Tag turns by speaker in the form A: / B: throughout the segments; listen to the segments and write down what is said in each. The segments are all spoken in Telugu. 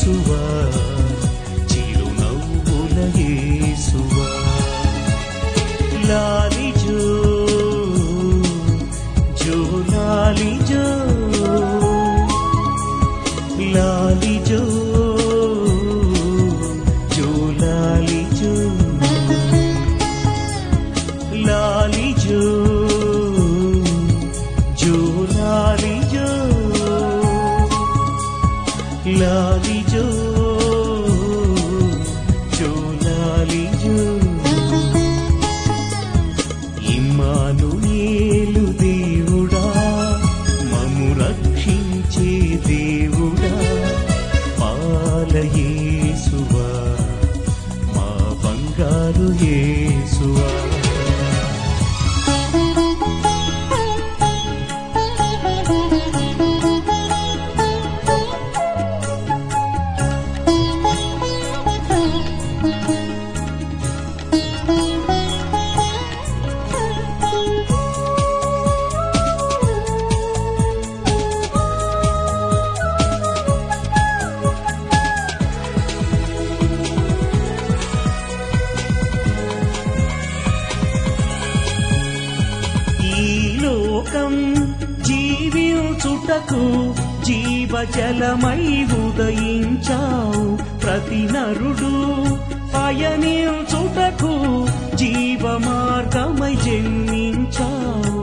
A: యేసువా చిరునవ్వుల యేసువా లాలి జో జో లాలి జో లాలి జో జో లాలి జో లాలి జో జో లాలి జో లాలి జో జో లాలి జో ఇమ్మానుయేలు దేవుడా మము రక్షించే దేవుడా పాలయేసువా మా బంగారు యేసువా ఈ లోకం జీవించుటకు జీవజలమై ఉదయించావు ప్రతి నరుడు పయనించుటకు జీవ మార్గమై జన్మించావు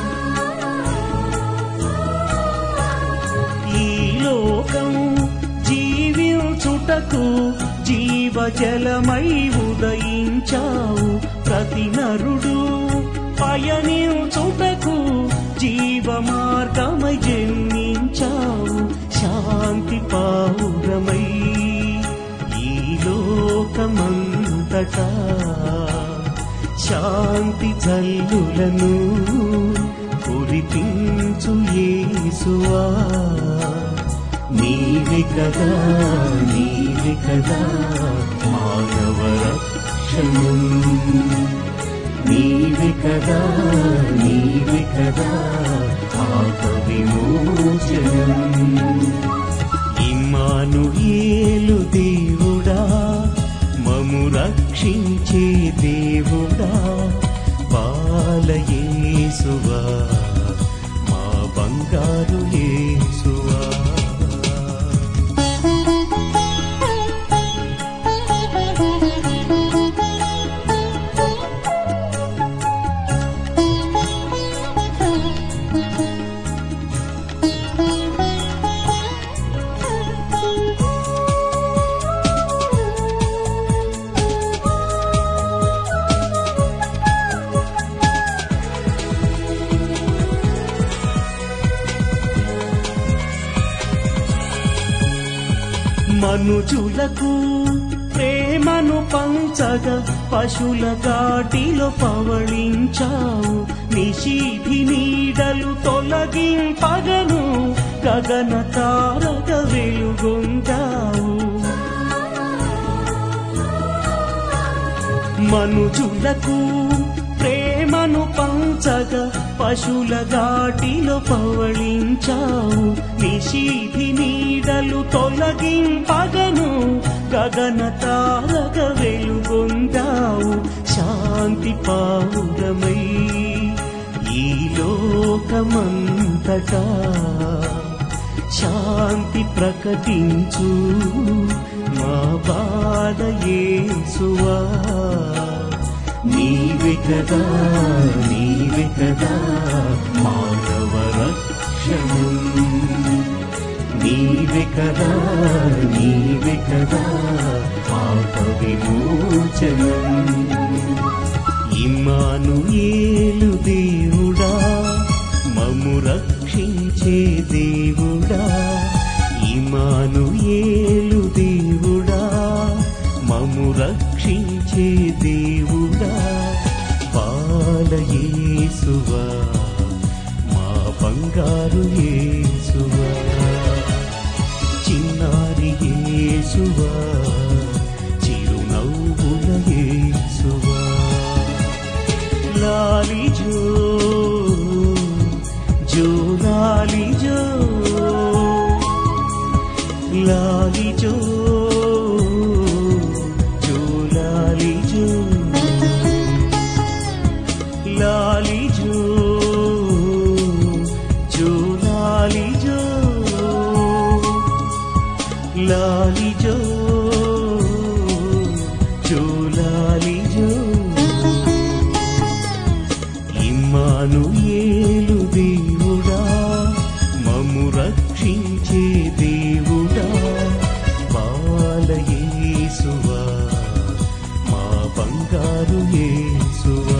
A: ఈ లోకం జీవించుటకు జీవజలమై ఉదయించావు ప్రతి నరుడు పయనించుటకు జీవ మార్గమై జన్మించావు శాంతి పావురమై ఈ లోకమంతటా శాంతి జల్లులను కురిపించు యేసువా నీవే కదా నీవే కదా మానవ రక్షణం నీవే కదా నీవే కదా పాప విమోచనం ఇమ్మానుయేలు దేవుడా మము రక్షించే దేవుడా బాలయేసువా మా బంగారు యేసువా మనుజులకు ప్రేమను పంచగా పశుల గాటిలో పవళించావు నిశీధి నీడలు తొలగింపగను గగన తారక వెలుగొందావు మనుజులకు ప్రేమను పంచగా పశుల గాటిలో పవళించావు నిశీధి నీడలు తొలగింపగను గగన తారక వెలుగొందావు శాంతి పావురమై ఈ లోకమంతటా శాంతి ప్రకటించు మా బాధ యేసువా నీవే కదా నీవే కదా మానవ రక్షణం నీవే కదా నీవే కదా పాప విమోచనం ఇమ్మానుయేలు దేవుడా మము రక్షించే దేవుడా ఇమానుయేలు దేవుడా మము రక్షించే దేవుడా బాలయేసువా మా బంగారు యేసువా చిన్నారి యేసువా చిరునవ్వుల యేసువా లాలి జో జో లాలి జో లాలి జో జోలాలి జో జోలాలి జో ఇమ్మాను ఏలు దేవుడా మము రక్షించే దేవుడా బాలయేసువా మా బంగారు యేసువా